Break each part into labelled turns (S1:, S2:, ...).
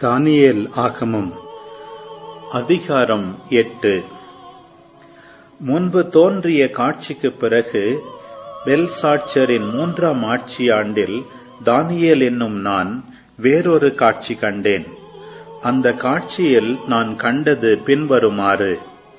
S1: தானியேல் ஆகமம் அதிகாரம் எட்டு முன்பு தோன்றிய காட்சிக்குப் பிறகு பெல்சாட்சரின் மூன்றாம் ஆட்சி ஆண்டில் தானியேல் என்னும் நான் வேறொரு காட்சி கண்டேன் அந்த காட்சியில் நான் கண்டது பின்வருமாறு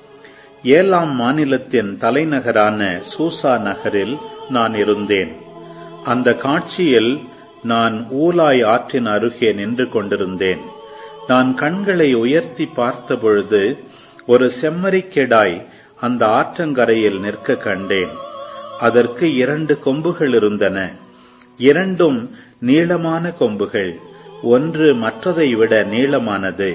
S1: ஏலாம் மாநிலத்தின் தலைநகரான சூசா நகரில் நான் இருந்தேன் அந்த காட்சியில் நான் ஊலாய் ஆற்றின் அருகே நின்று கொண்டிருந்தேன் நான் கண்களை உயர்த்தி பார்த்தபொழுது ஒரு செம்மறிக்கெடாய் அந்த ஆற்றங்கரையில் நிற்க கண்டேன் அதற்கு இரண்டு கொம்புகள் இருந்தன இரண்டும் நீளமான கொம்புகள் ஒன்று மற்றதை விட நீளமானது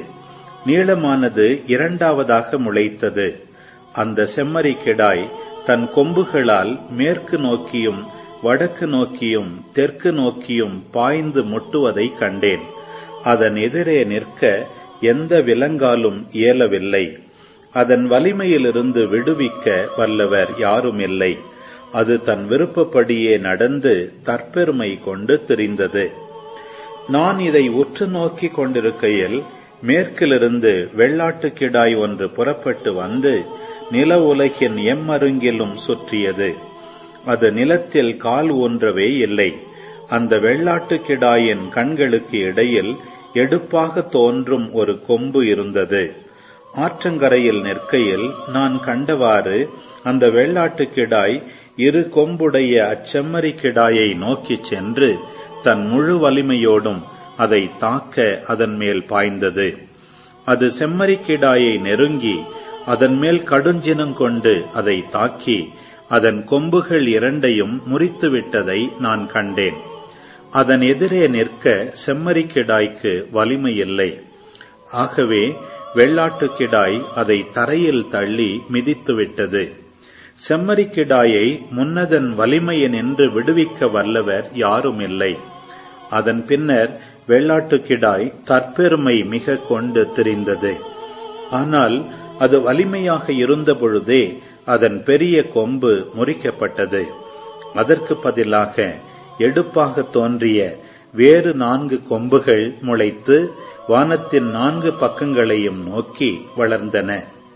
S1: நீளமானது இரண்டாவதாக முளைத்தது அந்த செம்மறிக்கெடாய் தன் கொம்புகளால் மேற்கு நோக்கியும் வடக்கு நோக்கியும் தெற்கு நோக்கியும் பாய்ந்து முட்டுவதை கண்டேன் அதன் எதிரே நிற்க எந்த விலங்காலும் இயலவில்லை அதன் வலிமையிலிருந்து விடுவிக்க வல்லவர் யாரும் இல்லை அது தன் விருப்பப்படியே நடந்து தற்பெருமை கொண்டு திரிந்தது நான் இதை உற்று நோக்கிக் கொண்டிருக்கையில் மேற்கிலிருந்து வெள்ளாட்டுக்கிடாய் ஒன்று புறப்பட்டு வந்து நில உலகின் எம்மருங்கிலும் சுற்றியது அது நிலத்தில் கால் ஊன்றவே இல்லை அந்த வெள்ளாட்டுக்கிடாயின் கண்களுக்கு இடையில் எடுப்பாக தோன்றும் ஒரு கொம்பு இருந்தது ஆற்றங்கரையில் நிற்கையில் நான் கண்டவாறு அந்த வெள்ளாட்டுக்கிடாய் இரு கொம்புடைய அச்செம்மறி கிடாயை நோக்கிச் சென்று தன் முழு வலிமையோடும் அதை தாக்க அதன் மேல் பாய்ந்தது அது செம்மறிக்கிடாயை நெருங்கி அதன் மேல் கடுஞ்சினம் கொண்டு அதை தாக்கி அதன் கொம்புகள் இரண்டையும் முறித்துவிட்டதை நான் கண்டேன் அதன் எதிரே நிற்க செம்மறிக்கிடாய்க்கு வலிமை இல்லை ஆகவே வெள்ளாட்டுக்கிடாய் அதை தரையில் தள்ளி மிதித்துவிட்டது செம்மறிக்கிடாயை முன்னதன் வலிமையினின்று விடுவிக்க வல்லவர் யாரும் இல்லை அதன் பின்னர் வெள்ளாட்டுக்கிடாய் தற்பெருமை மிக கொண்டு திரிந்தது ஆனால் அது வலிமையாக இருந்த பொழுதே அதன் பெரிய கொம்பு முறிக்கப்பட்டது அதற்கு பதிலாக எடுப்பாக தோன்றிய வேறு நான்கு கொம்புகள் முளைத்து வானத்தின் நான்கு பக்கங்களையும் நோக்கி வளர்ந்தன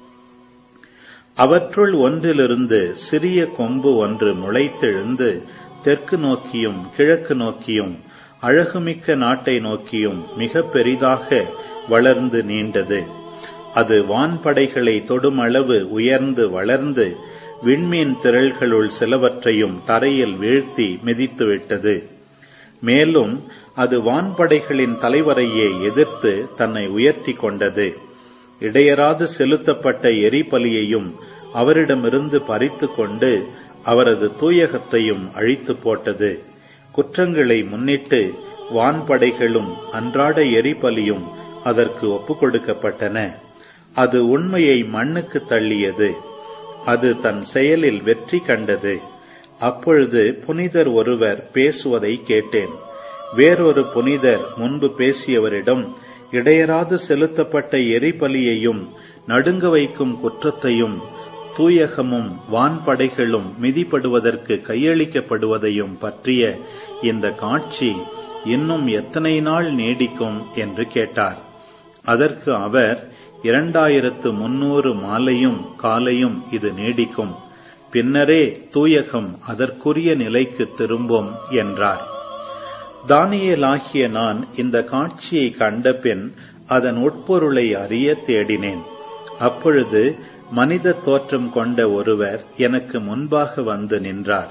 S1: அவற்றுள் ஒன்றிலிருந்து சிறிய கொம்பு ஒன்று முளைத்தெழுந்து தெற்கு நோக்கியும் கிழக்கு நோக்கியும் அழகுமிக்க நாட்டை நோக்கியும் மிக பெரிதாக வளர்ந்து நீண்டது அது வான்படைகளை தொடும் அளவு உயர்ந்து வளர்ந்து விண்மீன் திரள்களுள் சிலவற்றையும் தரையில் வீழ்த்தி மிதித்துவிட்டது மேலும் அது வான்படைகளின் தலைவரையே எதிர்த்து தன்னை உயர்த்தி கொண்டது இடையராது செலுத்தப்பட்ட எரிபலியையும் அவரிடமிருந்து பறித்து கொண்டு அவரது தூயகத்தையும் அழித்து போட்டது குற்றங்களை முன்னிட்டு வான்படைகளும் அன்றாட எரிபலியும் அதற்கு ஒப்புக் கொடுக்கப்பட்டன அது உண்மையை மண்ணுக்கு தள்ளியது அது தன் செயலில் வெற்றி கண்டது அப்பொழுது புனிதர் ஒருவர் பேசுவதை கேட்டேன் வேறொரு புனிதர் முன்பு பேசியவரிடம் இடையராது செலுத்தப்பட்ட எரிபலியையும் நடுங்க வைக்கும் குற்றத்தையும் தூயகமும் வான்படைகளும் மிதிப்படுவதற்கு கையளிக்கப்படுவதையும் பற்றிய இந்த காட்சி இன்னும் எத்தனை நாள் நீடிக்கும் என்று கேட்டார் அதற்கு அவர் இரண்டாயிரத்து முன்னூறு மாலையும் காலையும் இது நீடிக்கும் பின்னரே தூயகம் அதற்குரிய நிலைக்கு திரும்பும் என்றார் தானியலாகிய நான் இந்த காட்சியை கண்டபின் அதன் உட்பொருளை அறிய தேடினேன் அப்பொழுது மனித தோற்றம் கொண்ட ஒருவர் எனக்கு முன்பாக வந்து நின்றார்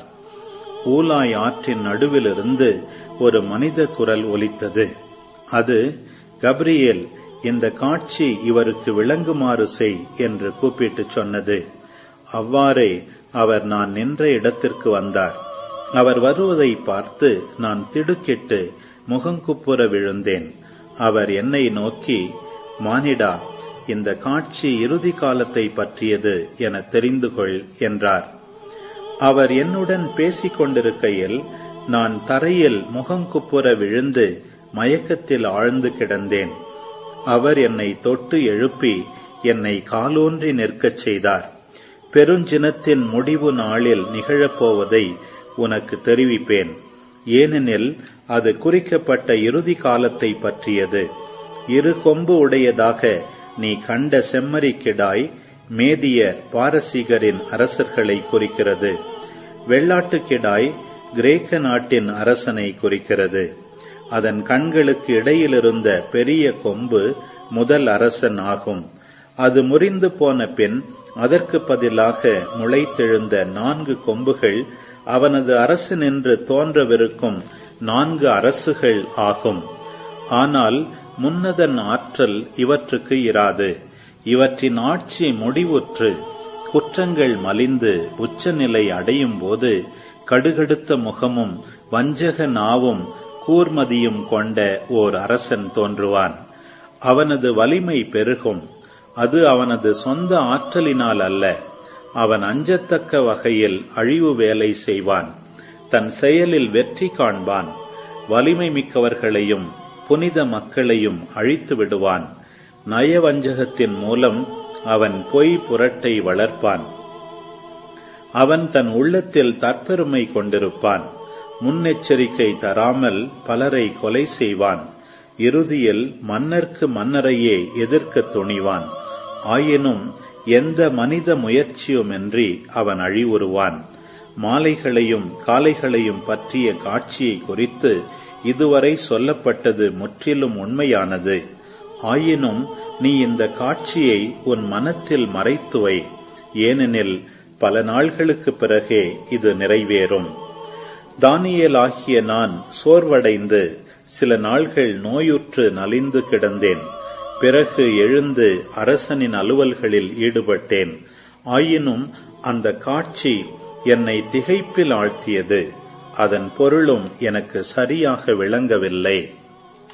S1: ஊலாய் ஆற்றின் நடுவிலிருந்து ஒரு மனித குரல் ஒலித்தது அது கப்ரியேல் இந்த காட்சி இவருக்கு விளங்குமாறு செய் என்று கூப்பிட்டு சொன்னது அவ்வாறே அவர் நான் நின்ற இடத்திற்கு வந்தார் அவர் வருவதை பார்த்து நான் திடுக்கிட்டு முகங்குப்புற விழுந்தேன் அவர் என்னை நோக்கி மானிடா இந்த காட்சி இறுதி காலத்தை பற்றியது என தெரிந்து கொள் என்றார் அவர் என்னுடன் பேசிக் கொண்டிருக்கையில் நான் தரையில் முகங்குப்புற விழுந்து மயக்கத்தில் ஆழ்ந்து கிடந்தேன் அவர் என்னை தொட்டு எழுப்பி என்னை காலூன்றி நிற்கச் செய்தார் பெருஞ்சினத்தின் முடிவு நாளில் நிகழப்போவதை உனக்கு தெரிவிப்பேன் ஏனெனில் அது குறிக்கப்பட்ட இறுதி காலத்தை பற்றியது இரு கொம்பு உடையதாக நீ கண்ட செம்மறிக்கிடாய் மேதியர் பாரசீகரின் அரசர்களை குறிக்கிறது வெள்ளாட்டுக்கிடாய் கிரேக்க நாட்டின் அரசனை குறிக்கிறது அதன் கண்களுக்கு இடையிலிருந்த பெரிய கொம்பு முதல் அரசன் ஆகும் அது முறிந்து போன பின் அதற்கு பதிலாக முளைத்தெழுந்த நான்கு கொம்புகள் அவனது அரசு நின்று தோன்றவிருக்கும் நான்கு அரசுகள் ஆகும் ஆனால் முன்னதன் ஆற்றல் இவற்றுக்கு இராது இவற்றின் ஆட்சி முடிவுற்று குற்றங்கள் மலிந்து உச்சநிலை அடையும் போது கடுகடுத்த முகமும் வஞ்சக நாவும் கூர்மதியும் கொண்ட ஓர் அரசன் தோன்றுவான் அவனது வலிமை பெருகும் அது அவனது சொந்த ஆற்றலினால் அல்ல அவன் அஞ்சத்தக்க வகையில் அழிவு வேலை செய்வான் தன் செயலில் வெற்றி காண்பான் வலிமை மிக்கவர்களையும் புனித மக்களையும் அழித்து விடுவான் நயவஞ்சகத்தின் மூலம் அவன் பொய் புரட்டை வளர்ப்பான் அவன் தன் உள்ளத்தில் தற்பெருமை கொண்டிருப்பான் முன்னெச்சரிக்கை தராமல் பலரை கொலை செய்வான் இறுதியில் மன்னர்க்கு மன்னரையே எதிர்க்க துணிவான் ஆயினும் எந்த மனித முயற்சியுமின்றி அவன் அழிவுறுவான் மாலைகளையும் காலைகளையும் பற்றிய காட்சியை குறித்து இதுவரை சொல்லப்பட்டது முற்றிலும் உண்மையானது ஆயினும் நீ இந்த காட்சியை உன் மனத்தில் மறைத்துவை ஏனெனில் பல நாள்களுக்கு பிறகே இது நிறைவேறும் தானியல் ஆகிய நான் சோர்வடைந்து சில நாள்கள் நோயுற்று நலிந்து கிடந்தேன் பிறகு எழுந்து அரசனின் அலுவல்களில் ஈடுபட்டேன் ஆயினும் அந்த காட்சி என்னை திகைப்பில் ஆழ்த்தியது அதன் பொருளும் எனக்கு சரியாக விளங்கவில்லை